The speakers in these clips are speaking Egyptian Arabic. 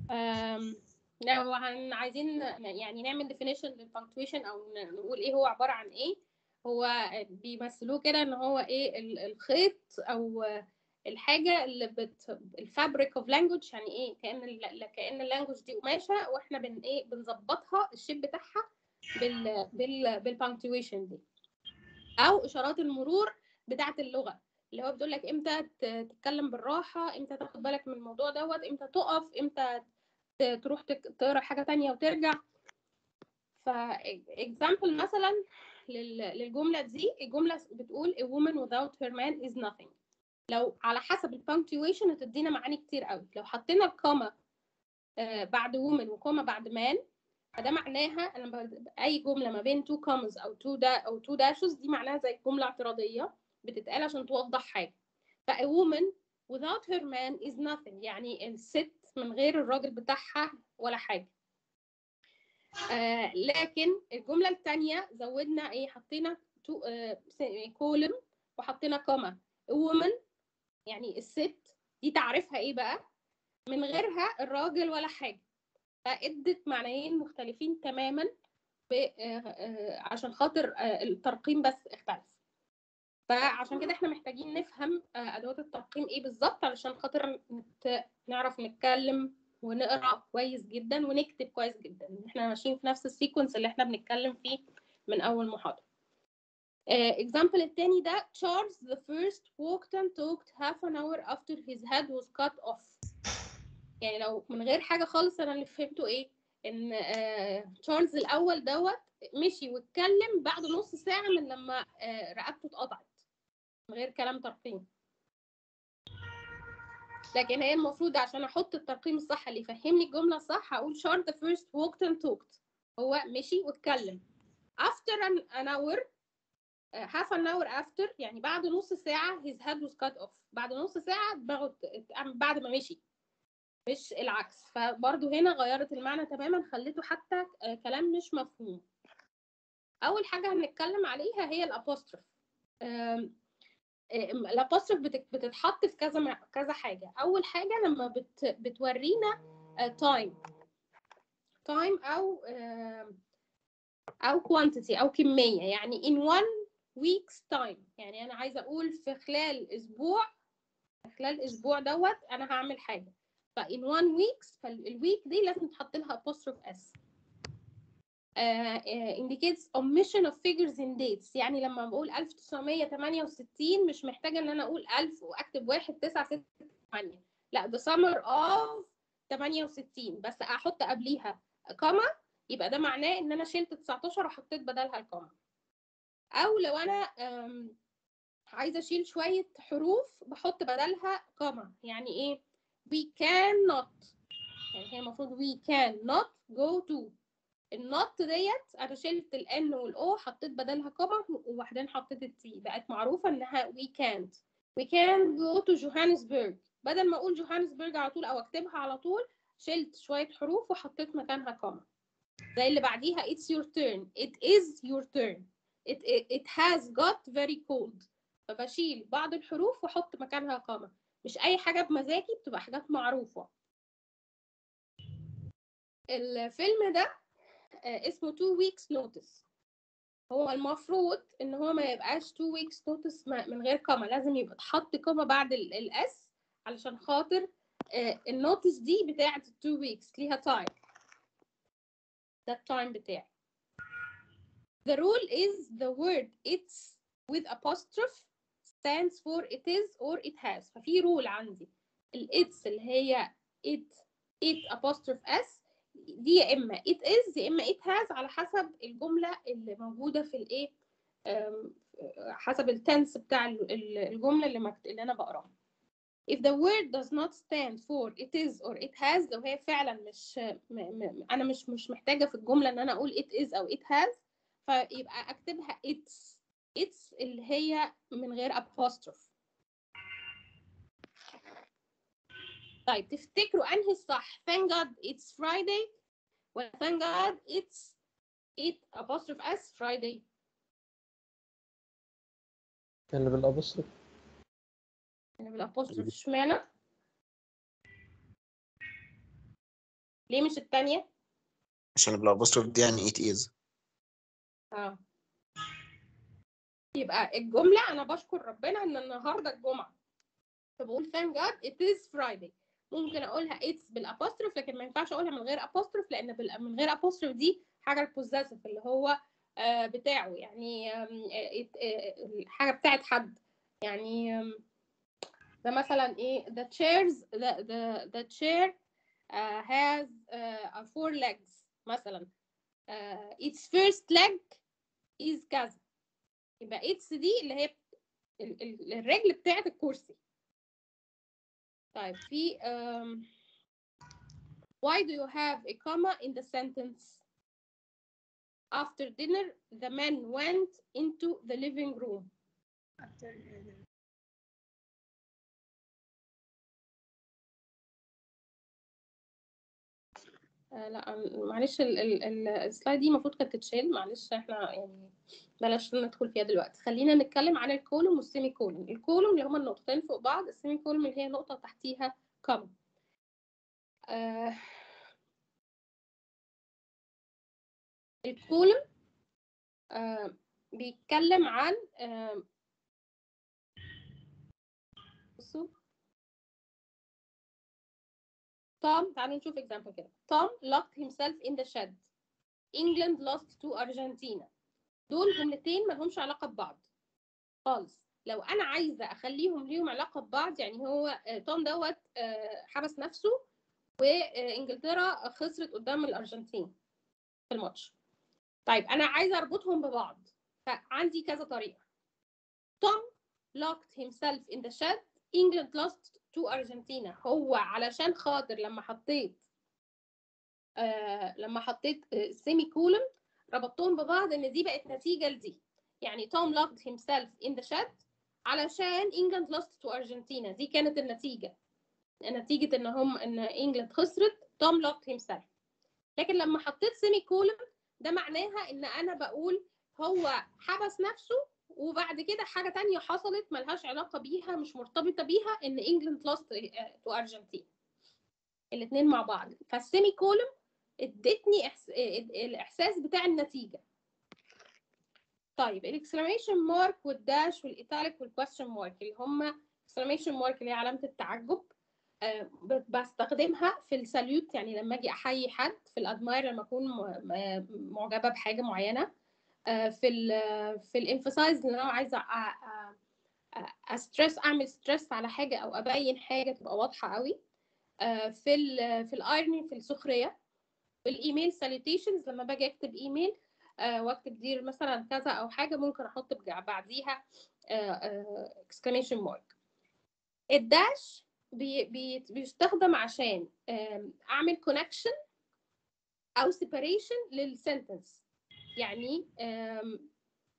أم، لو هن عايزين يعني نعمل definition للبنكتويشن او ن- نقول ايه هو عبارة عن ايه هو بيمثلوه كده ان هو ايه ال- الخيط او الحاجة اللي بت الفابريك اوف لانجوج يعني ايه كأن ال... كأن اللانجوج دي قماشة واحنا بن ايه بنظبطها الشيب بتاعها بال بال بالبنكتويشن دي او اشارات المرور بتاعة اللغة اللي هو بتقول لك امتى ت- تتكلم بالراحة امتى تاخد بالك من الموضوع دوت امتى تقف امتى ت- تروح تك- تقرا حاجة تانية وترجع ف example مثلا لل- للجملة دي الجملة بتقول a woman without her man is nothing لو على حسب البنكتويشن هتدينا معاني كتير قوي لو حطينا الكوما آه، بعد woman وكوما بعد man فده معناها انا ب- اي جمله ما بين two commas او two دا او two dashes دي معناها زي جمله اعتراضيه بتتقال عشان توضح حاجه ف a woman without her man is nothing يعني الست من غير الراجل بتاعها ولا حاجه آه لكن الجمله الثانيه زودنا ايه حطينا تو كولم وحطينا كوما a woman يعني الست دي تعرفها ايه بقى من غيرها الراجل ولا حاجه فادت معنيين مختلفين تماما ب- آه، آه، عشان خاطر آه، الترقيم بس اختلف فعشان كده احنا محتاجين نفهم آه، ادوات الترقيم ايه بالظبط علشان خاطر نت- نعرف نتكلم ونقرا كويس جدا ونكتب كويس جدا احنا ماشيين في نفس السيكونس اللي احنا بنتكلم فيه من اول محاضره اكزامبل التاني ده Charles the first walked and talked half an hour after his head was cut off يعني لو من غير حاجة خالص أنا اللي فهمته إيه إن آه تشارلز الأول دوت مشي واتكلم بعد نص ساعة من لما آه رقبته اتقطعت من غير كلام ترقيم لكن هي المفروض عشان أحط الترقيم الصح اللي يفهمني الجملة الصح هقول Charles the first walked and talked هو مشي واتكلم after an, an hour uh, half an hour after يعني بعد نص ساعة his head was cut off بعد نص ساعة دماغه ات- ات- بعد ما مشي مش العكس فبرضو هنا غيرت المعنى تماما خليته حتى آه، كلام مش مفهوم اول حاجه هنتكلم عليها هي الابوستروف الابوستروف بتتحط في كذا مع- كذا حاجه اول حاجه لما بت بتورينا تايم تايم او آه، او quantity او كميه يعني in one week's time يعني انا عايزه اقول في خلال اسبوع في خلال الاسبوع دوت انا هعمل حاجه ف in one weeks فالويك دي لازم تحط لها apostrophe s uh, uh, indicates omission of figures in dates يعني لما بقول 1968 مش محتاجة ان انا اقول 1000 واكتب 1 9 6 8 لا the summer of 68 بس احط قبليها كوما يبقى ده معناه ان انا شلت 19 وحطيت بدلها الكوما او لو انا um, عايزة اشيل شوية حروف بحط بدلها كوما يعني ايه we cannot يعني هي المفروض we cannot go to النوت ديت انا شلت الان والاو حطيت بدلها كوما وبعدين حطيت التي بقت معروفه انها we can't we can't go to Johannesburg بدل ما اقول جوهانسبرج على طول او اكتبها على طول شلت شويه حروف وحطيت مكانها كوما زي اللي بعديها it's your turn it is your turn it, it, it has got very cold فبشيل بعض الحروف واحط مكانها كوما مش اي حاجه بمزاجي بتبقى حاجات معروفه الفيلم ده آه، اسمه two weeks notice هو المفروض ان هو ما يبقاش two weeks notice ما- من غير كوما لازم يبقى تحط كوما بعد الاس علشان خاطر آه، النوتس دي بتاعة two weeks ليها time ده التايم بتاعي the rule is the word it's with apostrophe stands for it is or it has ففي رول عندي ال it's اللي هي it it apostrophe s دي يا اما it is يا اما it has على حسب الجمله اللي موجوده في الايه أم، حسب التنس بتاع ال- ال- الجمله اللي مكت... اللي انا بقراها if the word does not stand for it is or it has لو هي فعلا مش م... م... انا مش مش محتاجه في الجمله ان انا اقول it is او it has فيبقى اكتبها it's it's اللي هي من غير apostrophe طيب تفتكروا انهي الصح thank God it's Friday ولا thank God it's it apostrophe s Friday اللي بالابوستروف يعني بالapostrophe اشمعنى ليه مش التانية عشان بالابوستروف دي يعني it is اه يبقى الجملة أنا بشكر ربنا إن النهاردة الجمعة فبقول thank God it is Friday ممكن أقولها it's بالأبوستروف لكن ما ينفعش أقولها من غير أبوستروف لأن بال- من غير أبوستروف دي حاجة البوزيسيف اللي هو آه، بتاعه يعني آم، آه، it- آه، الحاجة بتاعت حد يعني آم، ده مثلا إيه the chairs the the the chair uh, has uh, four legs مثلا uh, its first leg is كذا يبقى its دي اللي هي ال- ال- الرجل بتاعت الكرسي طيب في um, why do you have a comma in the sentence after dinner the man went into the living room آه لا أم- معلش ال- ال- ال- السلايد دي المفروض كانت تتشال معلش احنا يعني بلاش ندخل فيها دلوقتي خلينا نتكلم عن الكولوم والسيمي كولوم الكولوم اللي هما النقطتين فوق بعض السيمي كولوم اللي هي نقطة تحتيها كوما آه الكولوم آه بيتكلم عن آه بصوا توم تعالوا نشوف example كده توم locked himself in the shed England lost to Argentina دول جملتين ما لهمش علاقة ببعض خالص لو أنا عايزة أخليهم ليهم علاقة ببعض يعني هو آه، توم دوت آه، حبس نفسه وإنجلترا خسرت قدام الأرجنتين في الماتش طيب أنا عايزة أربطهم ببعض فعندي كذا طريقة توم locked himself in the shed England lost to Argentina هو علشان خاطر لما حطيت آه لما حطيت سيمي كولن ربطتهم ببعض ان دي بقت نتيجه لدي يعني توم locked himself in the shed علشان انجلاند lost to ارجنتينا دي كانت النتيجه نتيجه ان هم ان انجلاند خسرت توم locked himself لكن لما حطيت سيمي كولن ده معناها ان انا بقول هو حبس نفسه وبعد كده حاجه تانية حصلت ملهاش علاقه بيها مش مرتبطه بيها ان انجلاند lost to ارجنتين الاثنين مع بعض فالسيمي كولن ادتني إحس... الاحساس بتاع النتيجه طيب الاكسلاميشن مارك والداش والايتاليك والكويستشن مارك اللي هم اكسلاميشن مارك اللي هي علامه التعجب آه، ب- بستخدمها في الساليوت يعني لما اجي احيي حد في الادماير لما اكون م- م- معجبه بحاجه معينه آه، في ال في الانفسايز اللي انا عايزه استريس اعمل ستريس على حاجه او ابين حاجه تبقى واضحه قوي آه، في ال في الايرني في السخريه في الايميل ساليتيشنز لما باجي اكتب ايميل آه، واكتب دير مثلا كذا او حاجه ممكن احط بجع- بعديها اكسكلاميشن مارك الداش بي بي بيستخدم عشان آم، اعمل كونكشن او سيباريشن للسنتنس يعني آم،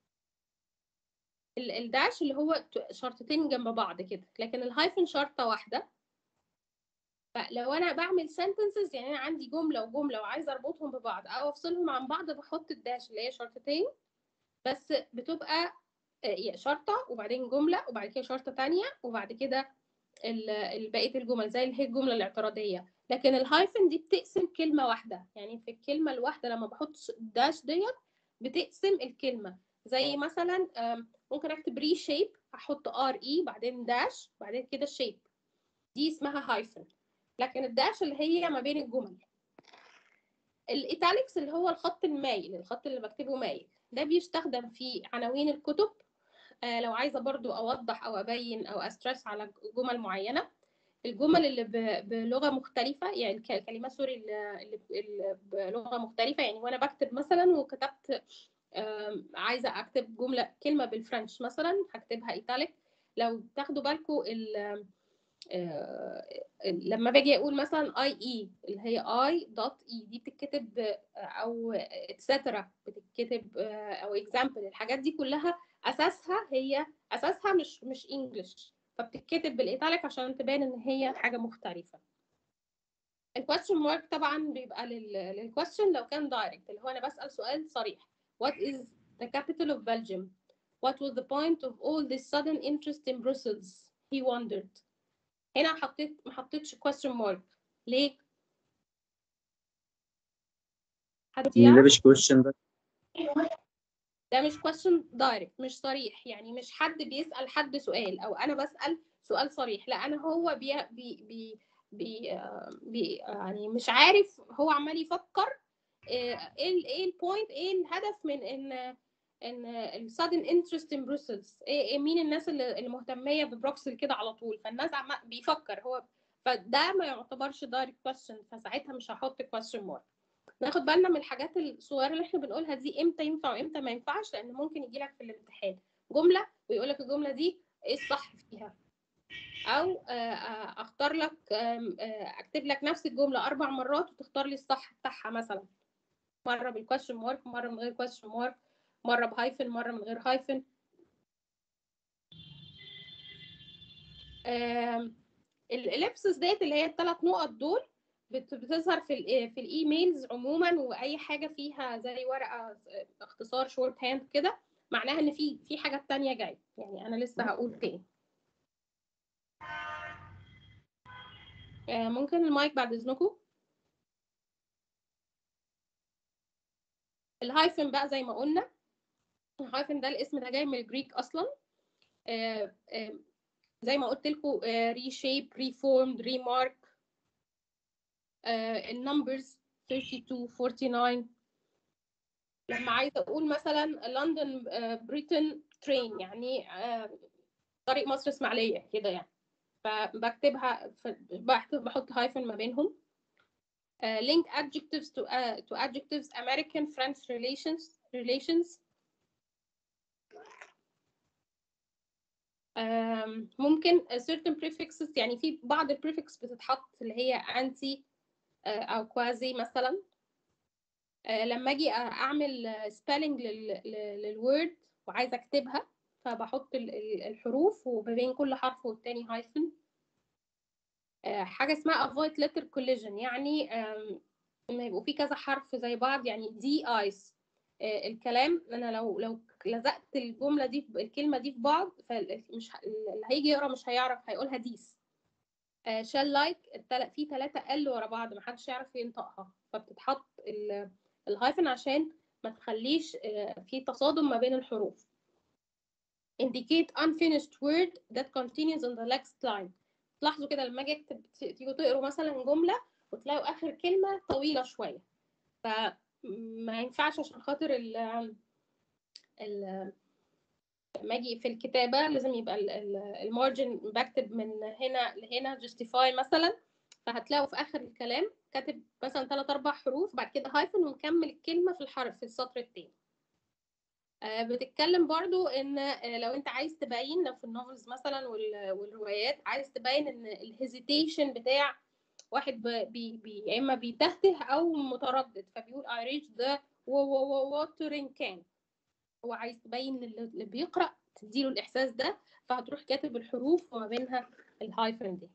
ال- الداش اللي هو ت- شرطتين جنب بعض كده لكن الهايفن شرطه واحده فلو انا بعمل sentences يعني انا عندي جمله وجمله وعايزه اربطهم ببعض او افصلهم عن بعض بحط الداش اللي هي شرطتين بس بتبقى آه، شرطه وبعدين جمله وبعد كده شرطه تانية وبعد كده ال- ال- بقيه الجمل زي اللي هي الجمله الاعتراضيه لكن الهايفن دي بتقسم كلمه واحده يعني في الكلمه الواحده لما بحط الداش ديت بتقسم الكلمه زي مثلا آم، ممكن اكتب ري شيب احط ار اي بعدين داش بعدين كده شيب دي اسمها هايفن لكن الداش اللي هي ما بين الجمل الايتاليكس اللي هو الخط المايل الخط اللي بكتبه مايل ده بيستخدم في عناوين الكتب آه لو عايزه برضو اوضح او ابين او استرس على جمل معينه الجمل اللي ب- بلغه مختلفه يعني الك- الكلمات سوري اللي اللي- اللي بلغه مختلفه يعني وانا بكتب مثلا وكتبت آم، عايزه اكتب جمله كلمه بالفرنش مثلا هكتبها ايتاليك لو تاخدوا بالكم ال آه، لما باجي اقول مثلا اي اي اللي هي اي دوت اي دي بتتكتب آه، او اتسترا بتتكتب آه، او اكزامبل الحاجات دي كلها اساسها هي اساسها مش مش انجلش فبتتكتب بالايطاليك عشان تبان ان هي حاجه مختلفه الكويستشن مارك طبعا بيبقى للكويستشن لو كان دايركت اللي هو انا بسال سؤال صريح what is the capital of Belgium what was the point of all this sudden interest in Brussels he wondered هنا حطيت ما حطيتش question mark ليه حد ده يعرف مش كويشن ده ده مش question direct مش صريح يعني مش حد بيسأل حد سؤال او انا بسأل سؤال صريح لا انا هو بي بي بي بي, آه، بي آه، يعني مش عارف هو عمال يفكر آه، ايه ال- ايه البوينت ايه الهدف من ان ان السادن انترست ان بروسلز ايه إيه مين الناس اللي اللي مهتميه ببروكسل كده على طول فالناس عم بيفكر هو فده ما يعتبرش دايركت كويستشن فساعتها مش هحط كويستشن مارك ناخد بالنا من الحاجات الصغيره اللي احنا بنقولها دي امتى ينفع وامتى ما ينفعش لان ممكن يجي لك في الامتحان جمله ويقول لك الجمله دي ايه الصح فيها او آه، آه، اختار لك آم، آه، اكتب لك نفس الجمله اربع مرات وتختار لي الصح بتاعها مثلا مره بالكويشن مارك مره من غير كويشن مارك مره بهايفن مره من غير هايفن الاليبسس ديت اللي هي الثلاث نقط دول بت- بتظهر في ال في الايميلز عموما واي حاجه فيها زي ورقه اختصار شورت هاند كده معناها ان في في حاجات تانية جايه يعني انا لسه هقول تاني آه، ممكن المايك بعد اذنكم الهايفن بقى زي ما قلنا الهايفن ده الاسم ده جاي من الجريك اصلا آه، آه، زي ما قلت لكم ريشيب ريفورمد ريمارك النمبرز 32 49 لما عايزه اقول مثلا لندن بريتن ترين يعني آه، طريق مصر اسماعيليه كده يعني فبكتبها ف- بكتب بحط هايفن ما بينهم uh, link adjectives to uh, to adjectives American French relations relations um, ممكن a certain prefixes يعني في بعض البريفكس بتتحط اللي هي anti uh, أو quasi مثلا uh, لما أجي أعمل spelling لل, لل- للword وعايزة أكتبها فبحط ال- ال- الحروف وما بين كل حرف والتاني هايفن حاجة اسمها avoid letter collision يعني آم، لما يبقوا في كذا حرف زي بعض يعني دي ايس الكلام انا لو لو لزقت الجمله دي الكلمه دي في بعض فمش ه- اللي هيجي يقرا مش هيعرف هيقولها ديس شال لايك في ثلاثة ال ورا بعض ما حدش يعرف ينطقها فبتتحط ال- الهايفن عشان ما تخليش آه، في تصادم ما بين الحروف indicate unfinished word that continues on the next line تلاحظوا كده لما اجي اكتب تيجوا تقروا مثلا جمله وتلاقوا اخر كلمه طويله شويه فما ينفعش عشان خاطر ال ال لما اجي في الكتابه لازم يبقى المارجن بكتب من هنا لهنا justify مثلا فهتلاقوا في اخر الكلام كاتب مثلا ثلاث اربع حروف بعد كده هايفن ومكمل الكلمه في الحرف في السطر التاني آه، بتتكلم برضو ان آه، لو انت عايز تبين لو في النوفلز مثلا وال- والروايات عايز تبين ان الهيزيتيشن بتاع واحد ب- بي بي يا اما بيتهته او متردد فبيقول I reached the watering can هو عايز تبين ان اللي اللي بيقرأ تديله الاحساس ده فهتروح كاتب الحروف وما بينها الهايفن دي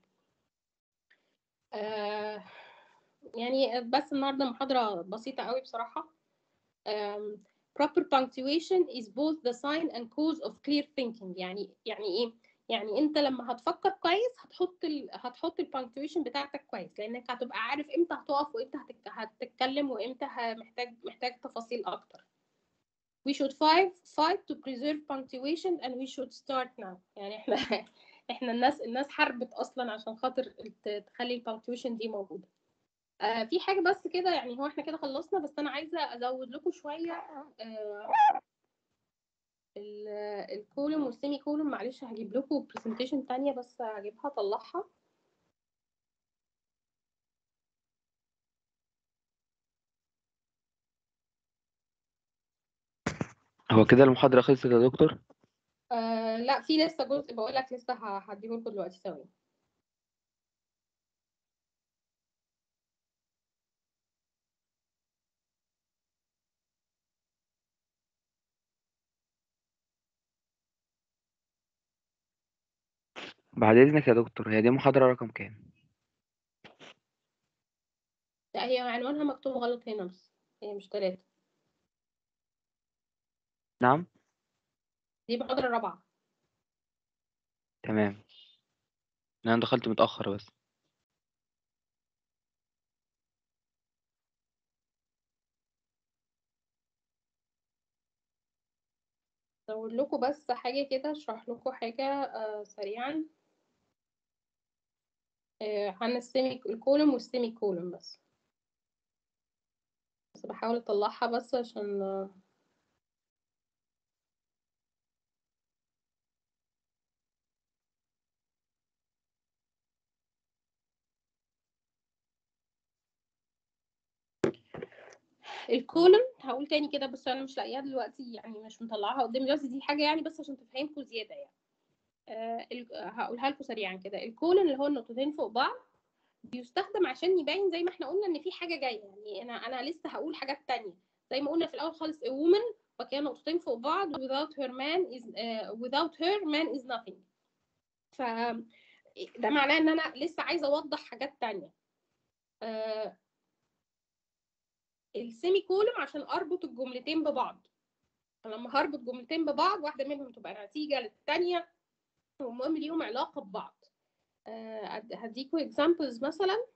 آه يعني بس النهارده محاضرة بسيطة قوي بصراحة um, proper punctuation is both the sign and cause of clear thinking يعني يعني ايه يعني انت لما هتفكر كويس هتحط ال... هتحط البانكتويشن بتاعتك كويس لانك هتبقى عارف امتى هتقف وامتى هتك... هتتكلم وامتى ه- محتاج محتاج تفاصيل اكتر we should fight fight to preserve punctuation and we should start now يعني احنا احنا الناس الناس حاربت اصلا عشان خاطر ت- تخلي البانكتويشن دي موجوده آه في حاجة بس كده يعني هو احنا كده خلصنا بس أنا عايزة أزود لكم شوية آه ال- الكولوم والسيمي كولوم معلش هجيب لكم برزنتيشن تانية بس هجيبها أطلعها هو كده المحاضرة خلصت يا دكتور آه لا في لسه جزء بقول لك لسه ه- هديه لكم دلوقتي ثواني بعد إذنك يا دكتور هي دي محاضرة رقم كام لا هي عنوانها مكتوب غلط هنا بس هي مش تلاتة نعم دي محاضرة رابعة تمام أنا دخلت متأخر بس لا، اقول لكم بس حاجه كده اشرح لكم حاجه آه سريعا آه عن السيمي الكولوم والسيمي كولوم بس بس بحاول اطلعها بس عشان آه الكولوم هقول تاني كده بس انا مش لاقياها دلوقتي يعني مش مطلعاها قدامي دلوقتي دي حاجه يعني بس عشان تفهمكم زياده يعني آه ال- هقولها لكم سريعا كده الكولون اللي هو النقطتين فوق بعض بيستخدم عشان يبين زي ما احنا قلنا ان في حاجه جايه يعني انا انا لسه هقول حاجات تانية زي ما قلنا في الاول خالص a woman وكان نقطتين فوق بعض without her man is uh, without her man is nothing ف ده معناه ان انا لسه عايزه اوضح حاجات تانية آه السيمي كولوم عشان اربط الجملتين ببعض فلما هربط جملتين ببعض واحده منهم تبقى نتيجه للتانية والمهم ليهم علاقه ببعض آه هديكوا examples مثلا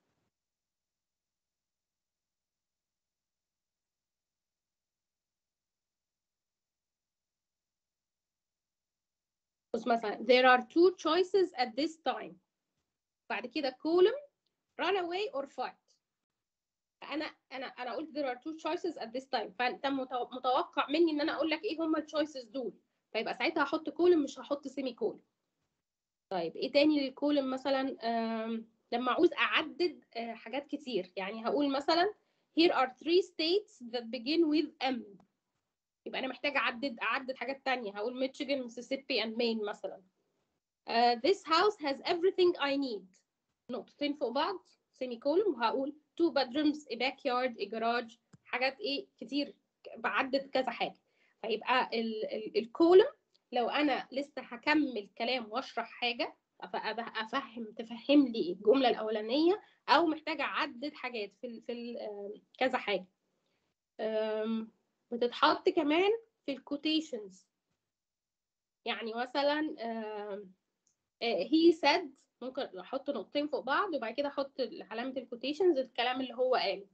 بص مثلا there are two choices at this time بعد كده column run away or fight انا انا انا قلت there are two choices at this time فانت متو- متوقع مني ان انا اقول لك ايه هما التشويسز دول فيبقى ساعتها هحط كولم مش هحط سيمي كولم طيب ايه تاني للكولم مثلا آم، لما عاوز اعدد آه، حاجات كتير يعني هقول مثلا here are three states that begin with M يبقى انا محتاجه اعدد اعدد حاجات تانية هقول ميشيغان ميسيسيبي and مين مثلا uh, this house has everything I need نقطتين فوق بعض سيمي كولوم وهقول two bedrooms a backyard a garage حاجات ايه كتير بعدد كذا حاجه فيبقى الكولوم لو انا لسه هكمل كلام واشرح حاجه أف- أف- افهم تفهم لي الجمله الاولانيه او محتاجه اعدد حاجات في ال في ال آم، كذا حاجه آم، بتتحط كمان في الكوتيشنز يعني مثلا آم، آه، he said ممكن احط نقطتين فوق بعض وبعد كده احط علامة الكوتيشنز الكلام اللي هو قاله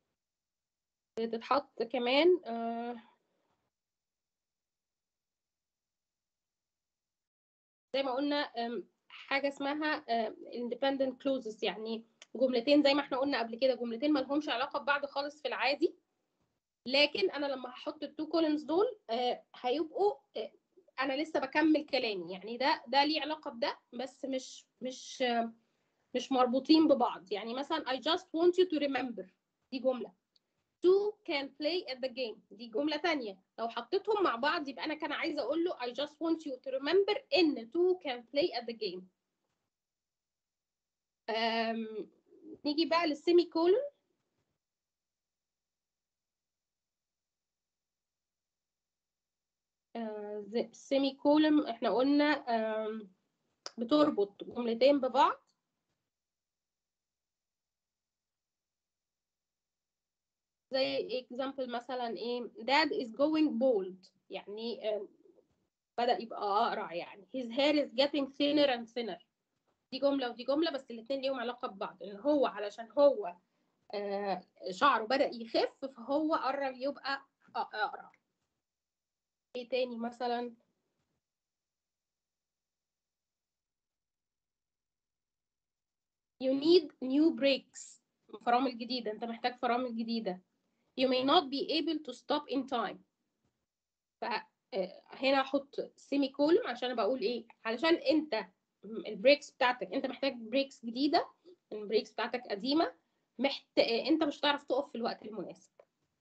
بتتحط كمان آه، زي ما قلنا آم، حاجة اسمها آه، independent clauses يعني جملتين زي ما احنا قلنا قبل كده جملتين ما لهمش علاقة ببعض خالص في العادي لكن انا لما هحط التو كولمز دول آه، هيبقوا آه، انا لسه بكمل كلامي يعني ده ده ليه علاقة بده بس مش مش آه، مش مربوطين ببعض يعني مثلا I just want you to remember دي جملة two can play at the game دي جملة تانية لو حطيتهم مع بعض يبقى أنا كان عايزة أقول له I just want you to remember إن two can play at the game أم... نيجي بقى للسيمي كولون السيمي كولون احنا قلنا أم... بتربط جملتين ببعض زي example مثلا ايه dad is going bald يعني آم، بدأ يبقى أقرع يعني his hair is getting thinner and thinner دي جملة ودي جملة بس الاتنين ليهم علاقة ببعض إن هو علشان هو آه، شعره بدأ يخف فهو قرب يبقى أ- أقرع ايه تاني مثلا you need new brakes فرامل جديدة انت محتاج فرامل جديدة you may not be able to stop in time فهنا احط سيمي كولم عشان بقول ايه علشان انت البريكس بتاعتك انت محتاج بريكس جديدة البريكس بتاعتك قديمة محت... انت مش هتعرف تقف في الوقت المناسب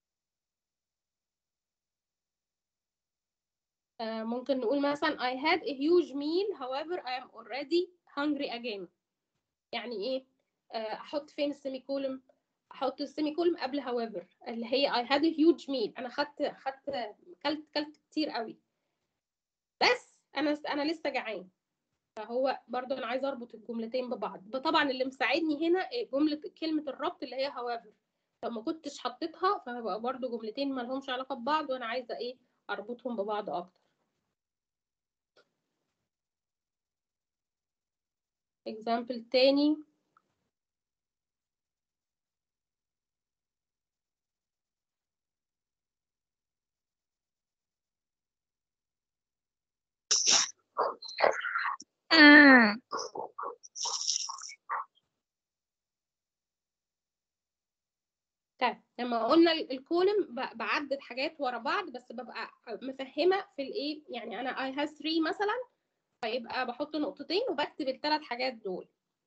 آه، ممكن نقول مثلا I had a huge meal however I am already hungry again يعني ايه آه، احط فين السيمي كولم احط السيمي كولم قبل however اللي هي I had a huge meal انا خدت خدت كلت كلت كتير قوي بس انا انا لسه جعان فهو برضو انا عايزه اربط الجملتين ببعض طبعا اللي مساعدني هنا جمله كلمه الربط اللي هي however لو ما كنتش حطيتها فهيبقى برضو جملتين ما لهمش علاقه ببعض وانا عايزه ايه اربطهم ببعض اكتر example تاني طيب لما قلنا ال- الكولم ب- بعدد حاجات ورا بعض بس ببقى مفهمه في الايه يعني انا I have 3 مثلا فيبقى بحط نقطتين وبكتب الثلاث حاجات دول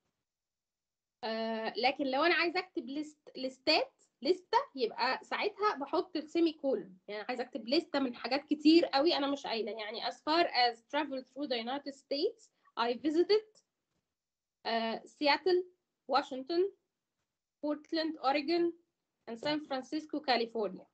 آه لكن لو انا عايزه اكتب ليست ليستات لسته يبقى ساعتها بحط السيمي كولن يعني عايزه اكتب لسته من حاجات كتير قوي انا مش قايله يعني as far as travel through the United States I visited uh, Seattle Washington Portland Oregon and San Francisco California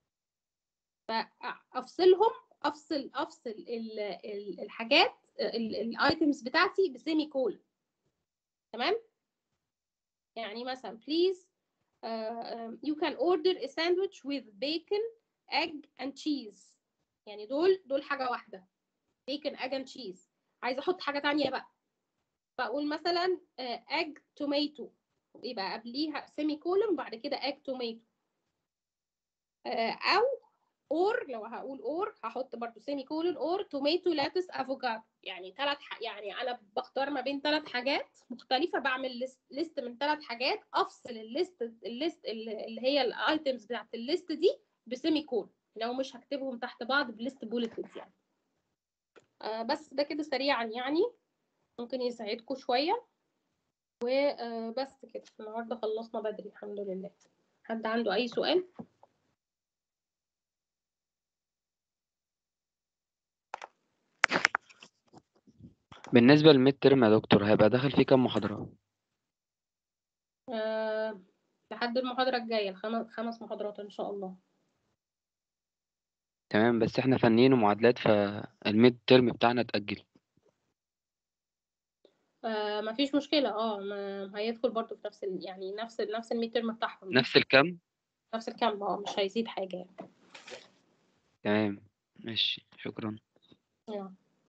فافصلهم افصل افصل ال ال الحاجات الايتمز بتاعتي بسيمي كولن تمام يعني مثلا please uh, you can order a sandwich with bacon egg and cheese يعني دول دول حاجة واحدة bacon egg and cheese عايزة احط حاجة تانية بقى بقول مثلا uh, egg tomato يبقى قبليها سيمي كولن بعد كده egg tomato uh, او اور لو هقول اور هحط برضو سيمي كولن اور توميتو لاتس افوكادو يعني ثلاث ح... يعني انا بختار ما بين ثلاث حاجات مختلفه بعمل ليست, ليست من ثلاث حاجات افصل الليست الليست اللي هي الايتمز بتاعت الليست دي بسيمي كولن لو مش هكتبهم تحت بعض بليست بوليتنز يعني آه بس ده كده سريعا يعني ممكن يساعدكم شويه وبس كده النهارده خلصنا بدري الحمد لله حد عنده اي سؤال بالنسبة للميد ترم يا دكتور هيبقى داخل فيه كام محاضرة؟ آه لحد المحاضرة الجاية الخمس خمس محاضرات إن شاء الله تمام بس احنا فنيين ومعادلات فالميد ترم بتاعنا اتأجل آه مفيش مشكلة اه ما هيدخل برضو في نفس ال... يعني نفس ال... نفس الميد ترم بتاعهم نفس الكم؟ نفس الكام اه مش هيزيد حاجة يعني تمام ماشي شكرا يلا.